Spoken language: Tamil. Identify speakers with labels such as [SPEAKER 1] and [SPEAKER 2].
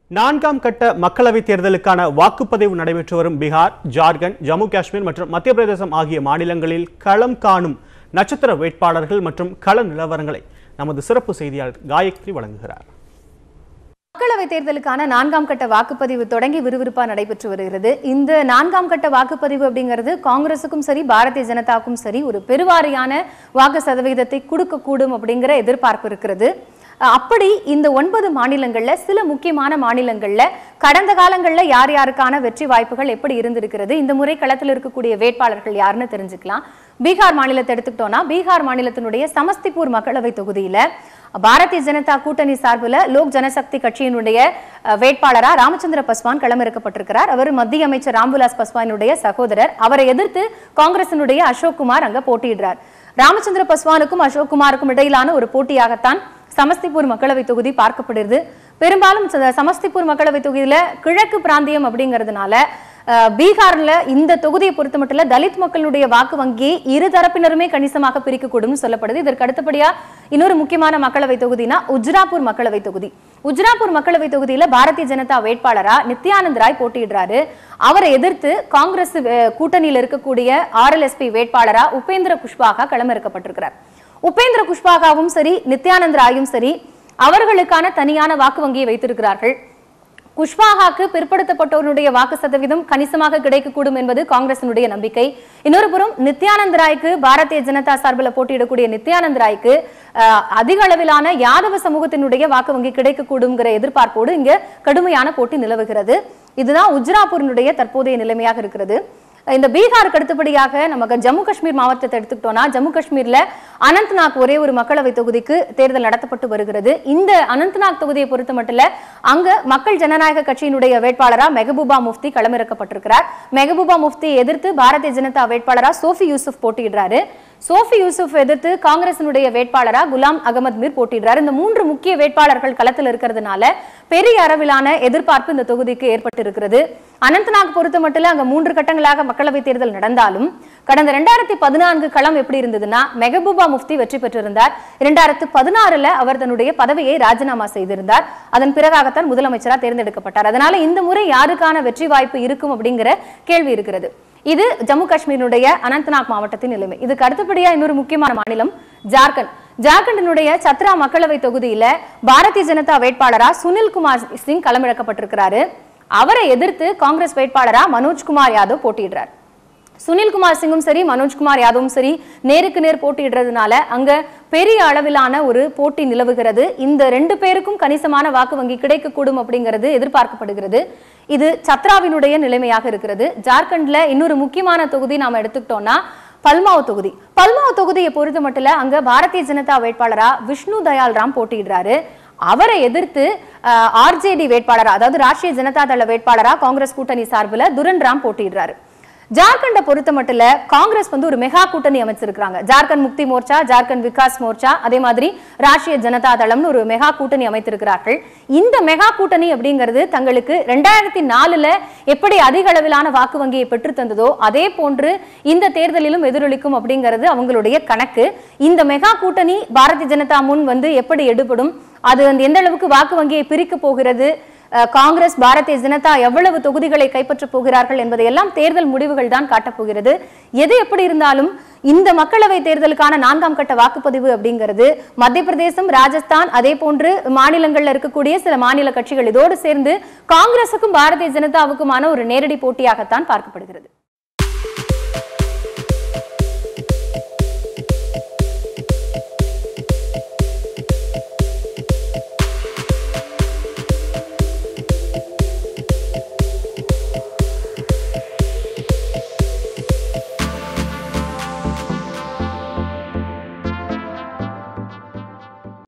[SPEAKER 1] நான்காம் கட்ட மக்களவைத் தேர்தலுக்கான வாக்குப்பதிவு நடைபெற்று வரும் பீகார் ஜார்க்கண்ட் ஜம்மு காஷ்மீர் மற்றும் மத்திய பிரதேசம் ஆகிய மாநிலங்களில் களம் காணும் நட்சத்திர வேட்பாளர்கள் மற்றும் கள நிலவரங்களை நமது சிறப்பு செய்தியாளர் காயத்ரி வழங்குகிறார்
[SPEAKER 2] மக்களவைத் தேர்தலுக்கான நான்காம் கட்ட வாக்குப்பதிவு தொடங்கி விறுவிறுப்பா நடைபெற்று வருகிறது இந்த நான்காம் கட்ட வாக்குப்பதிவு அப்படிங்கிறது காங்கிரசுக்கும் சரி பாரதிய ஜனதாவுக்கும் சரி ஒரு பெருவாரியான வாக்கு சதவீதத்தை கொடுக்கக்கூடும் அப்படிங்கிற எதிர்பார்ப்பு இருக்கிறது அஹ் அப்படி இந்த ஒன்பது மாநிலங்கள்ல சில முக்கியமான மாநிலங்கள்ல கடந்த காலங்கள்ல யார் யாருக்கான வெற்றி வாய்ப்புகள் எப்படி இருந்திருக்கிறது இந்த முறை களத்தில் இருக்கக்கூடிய வேட்பாளர்கள் யாருன்னு தெரிஞ்சுக்கலாம் பீகார் மாநிலத்தை எடுத்துக்கிட்டோம்னா பீகார் மாநிலத்தினுடைய சமஸ்திபூர் மக்களவை தொகுதியில பாரதிய ஜனதா கூட்டணி சார்பில் லோக் ஜனசக்தி கட்சியினுடைய அஹ், வேட்பாளரா ராமச்சந்திர பஸ்வான் களமிறக்கப்பட்டிருக்கிறார் அவர் மத்திய அமைச்சர் ராம்விலாஸ் பஸ்வானுடைய சகோதரர் அவரை எதிர்த்து காங்கிரசினுடைய அசோக் குமார் அங்க போட்டியிடுறார் ராமச்சந்திர பஸ்வானுக்கும் அசோக் குமாருக்கும் இடையிலான ஒரு போட்டியாகத்தான் சமஸ்திபூர் மக்களவை தொகுதி பார்க்கப்படுகிறது பெரும்பாலும் ச- சமஸ்திபூர் மக்களவை தொகுதியில கிழக்கு பிராந்தியம் அப்படிங்கிறதுனால அஹ், பீகார்ல இந்த தொகுதியை பொறுத்த மட்டும் இல்ல, தலித் மக்களுடைய வாக்கு வங்கியை இரு தரப்பினருமே கணிசமாக பிரிக்கக்கூடும் சொல்லப்படுது இதற்கு அடுத்தபடியா இன்னொரு முக்கியமான மக்களவை தொகுதினா உஜ்ராப்பூர் மக்களவை தொகுதி உஜ்ராப்பூர் மக்களவை தொகுதியில பாரதிய ஜனதா வேட்பாளரா நித்யானந்த் ராய் போட்டியிடுறாரு அவரை எதிர்த்து காங்கிரஸ் அஹ், கூட்டணியில் இருக்கக்கூடிய ஆர்எல்எஸ்பி வேட்பாளரா உபேந்திர குஷ்வாகா களமிறக்கப்பட்டிருக்கிறார் உபேந்திர குஷ்வாகாவும் சரி நித்யானந்த் ராயும் சரி அவர்களுக்கான தனியான வாக்கு வங்கியை வைத்திருக்கிறார்கள் குஷ்வாகாக்கு பிற்படுத்தப்பட்டோருடைய வாக்கு சதவீதம் கணிசமாக கிடைக்கக்கூடும் என்பது காங்கிரசினுடைய நம்பிக்கை இன்னொரு புறம் நித்யானந்த் ராய்க்கு பாரதிய ஜனதா சார்பில் போட்டியிடக்கூடிய நித்யானந்த் ராய்க்கு அஹ், அதிக அளவிலான யாதவ சமூகத்தினுடைய வாக்கு வங்கி கிடைக்கக்கூடுங்கிற எதிர்பார்ப்போடு இங்க கடுமையான போட்டி நிலவுகிறது இதுதான் உஜ்ராப்பூரினுடைய தற்போதைய நிலைமையாக இருக்கிறது இந்த பீகாருக்கு அடுத்தபடியாக நமக்கு ஜம்மு காஷ்மீர் மாவட்டத்தை எடுத்துக்கிட்டோம்னா ஜம்மு காஷ்மீர்ல அனந்த்நாக் ஒரே ஒரு மக்களவை தொகுதிக்கு தேர்தல் நடத்தப்பட்டு வருகிறது இந்த அனந்த்நாக் தொகுதியை பொறுத்த மட்டும் இல்ல, அங்க மக்கள் ஜனநாயக கட்சியினுடைய வேட்பாளரா மெஹபூபா முஃப்தி களமிறக்கப்பட்டிருக்கிறார் மெஹபூபா முஃப்தியை எதிர்த்து பாரதிய ஜனதா வேட்பாளரா சோஃபி யூசுப் போட்டியிடுறாரு சோஃபி யூசுப் எதிர்த்து காங்கிரசினுடைய வேட்பாளரா குலாம் அகமது மீர் போட்டியிடுறாரு இந்த மூன்று முக்கிய வேட்பாளர்கள் களத்தில் இருக்கிறதுனால பெரிய அளவிலான எதிர்பார்ப்பு இந்த தொகுதிக்கு ஏற்பட்டிருக்கிறது அனந்த்நாக் பொறுத்த மட்டும் இல்ல, அங்க மூன்று கட்டங்களாக மக்களவை தேர்தல் நடந்தாலும் கடந்த ரெண்டாயிரத்தி பதினான்கு களம் எப்படி இருந்ததுன்னா மெஹபூபா முஃப்தி வெற்றி பெற்றிருந்தார் இரண்டாயிரத்து பதினாறுல அவர் தன்னுடைய பதவியை ராஜினாமா செய்திருந்தார் அதன் பிறகாகத்தான் முதலமைச்சரா தேர்ந்தெடுக்கப்பட்டார் அதனால இந்த முறை யாருக்கான வெற்றி வாய்ப்பு இருக்கும் அப்படிங்கிற கேள்வி இருக்கிறது இது ஜம்மு காஷ்மீரினுடைய அனந்த்நாக் மாவட்டத்தின் நிலைமை இதுக்கு அடுத்தபடியா இன்னொரு முக்கியமான மாநிலம் ஜார்க்கண்ட் ஜார்க்கண்டினுடைய சத்ரா மக்களவை தொகுதியில பாரதிய ஜனதா வேட்பாளரா சுனில் குமார் சிங் களமிறக்கப்பட்டிருக்கிறாரு அவரை எதிர்த்து காங்கிரஸ் வேட்பாளரா மனோஜ்குமார் யாதவ் போட்டியிடுறார் சுனில்குமார் சிங்கும் சரி மனோஜ்குமார் யாதவும் சரி நேருக்கு நேர் போட்டியிடுறதுனால அங்க பெரிய அளவிலான ஒரு போட்டி நிலவுகிறது இந்த ரெண்டு பேருக்கும் கணிசமான வாக்கு வங்கி கிடைக்கக்கூடும் அப்படிங்கிறது எதிர்பார்க்கப்படுகிறது இது சத்ராவினுடைய நிலைமையாக இருக்கிறது ஜார்க்கண்ட்ல இன்னொரு முக்கியமான தொகுதி நாம எடுத்துக்கிட்டோம்னா பல்மாவ் தொகுதி பல்மாவ் தொகுதியை பொறுத்த மட்டும் இல்ல, அங்க பாரதிய ஜனதா வேட்பாளரா விஷ்ணு தயாள் ராம் போட்டியிடுறாரு அவரை எதிர்த்து ஆர்ஜேடி வேட்பாளரா அதாவது ராஷ்டிரிய ஜனதா தள வேட்பாளரா காங்கிரஸ் கூட்டணி சார்பில் துரன் ராம் போட்டியிடுறாரு ஜார்க்கண்டை பொறுத்த மட்டும் இல்ல, காங்கிரஸ் வந்து ஒரு மெகா கூட்டணி அமைச்சிருக்காங்க ஜார்க்கண்ட் முக்தி மோர்ச்சா ஜார்க்கண்ட் விகாஸ் மோர்ச்சா அதே மாதிரி ராஷ்டிரிய ஜனதா தளம்னு ஒரு மெகா கூட்டணி அமைத்திருக்கிறார்கள் இந்த மெகா கூட்டணி அப்படிங்கிறது தங்களுக்கு ரெண்டாயிரத்தி நாலுல எப்படி அதிக அளவிலான வாக்கு வங்கியை பெற்று தந்ததோ அதே போன்று இந்த தேர்தலிலும் எதிரொலிக்கும் அப்படிங்கிறது அவங்களுடைய கணக்கு இந்த மெகா கூட்டணி பாரதிய ஜனதா முன் வந்து எப்படி எடுபடும் அது வந்து எந்த அளவுக்கு வாக்கு வங்கியை பிரிக்க போகிறது அஹ், காங்கிரஸ் பாரதிய ஜனதா எவ்வளவு தொகுதிகளை கைப்பற்றப் போகிறார்கள் என்பதையெல்லாம் தேர்தல் முடிவுகள் தான் காட்டப் போகிறது எது எப்படி இருந்தாலும் இந்த மக்களவை தேர்தலுக்கான நான்காம் கட்ட வாக்குப்பதிவு அப்படிங்கிறது மத்திய பிரதேசம் ராஜஸ்தான் அதே போன்று மாநிலங்கள்ல இருக்கக்கூடிய சில மாநில கட்சிகள் இதோடு சேர்ந்து காங்கிரசுக்கும் பாரதிய ஜனதாவுக்குமான ஒரு நேரடி போட்டியாகத்தான் பார்க்கப்படுகிறது